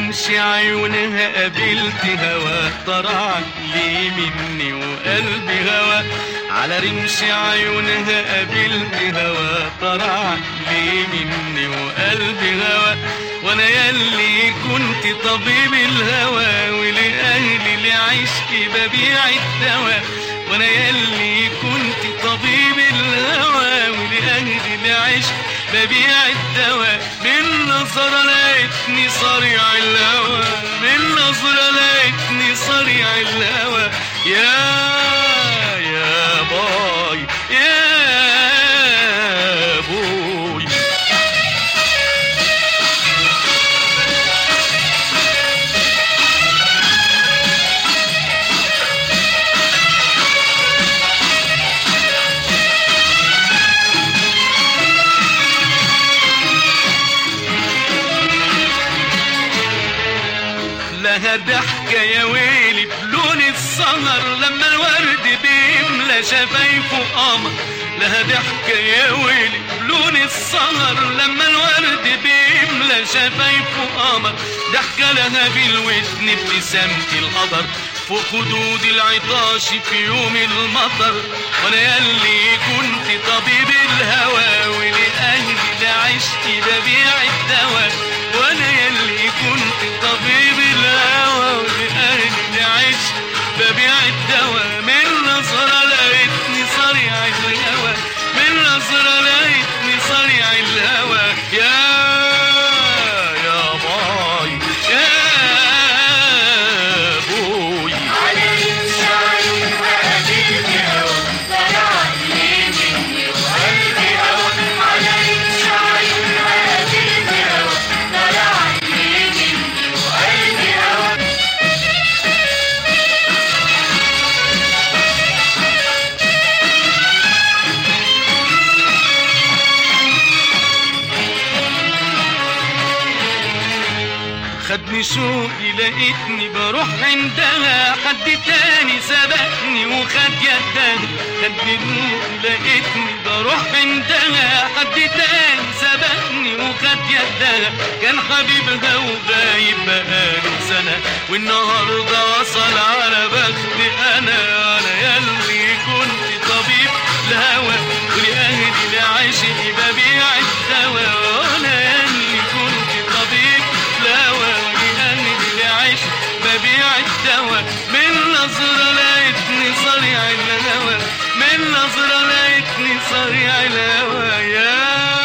رمش عيونها قابلت هوا طرع لي مني وقلبي هوا على رمش عيونها قابلت هوا طرع لي مني وقلبي هوا وانا يلي كنت طبيب الهوى ولاهلي لعشقي ببيع الدواء وانا يلي كنت طبيب الهوى ولاهلي لعشقي ببيع الدواء من نظرة لقيتني صريع الهوى من نظرة لقيتني صريع الهوى يا يا باي يا بوي لها ضحكة يا ويلي بلون السهر لما الورد بيملى شفايفه قمر لها ضحكة يا ويلي بلون السهر لما الورد بيملى شفايفه قمر ضحكة لها بالودن ابتسامة القدر فوق خدود العطاش في يوم المطر وانا يلي كنت طبيب الهوى ولأهلي لعشتي ببيع الدواء وانا يلي كنت طبيب الهوى ولأهلي لعشت ببيع الدواء من نظرة لقيتني صريع الهوى من نظرة لقيتني صريع الهوى يا يا باي يا بوي على الشعير وقابلت هوا طلع لي مني وقلبي هوا على الشعير وقابلت هوا طلع لي مني وقلبي هوا خدني شوقي لقيتني بروح عندها حد تاني سبقني وخد يدها خدني شوقي لقيتني بروح عندها حد تاني سبقني وخد يدها كان حبيبها وغايب بقاله سنة والنهاردة وصل على بختي أنا أنا يلي كنت طبيب الهوى ولأهلي لعشقي ببيع الدواء وأنا يلي كنت طبيب الهوى ولأهلي لعشقي ببيع الدواء من نظرة لقيتني صريع الهوى من نظرة لقيتني صريع الهوى يا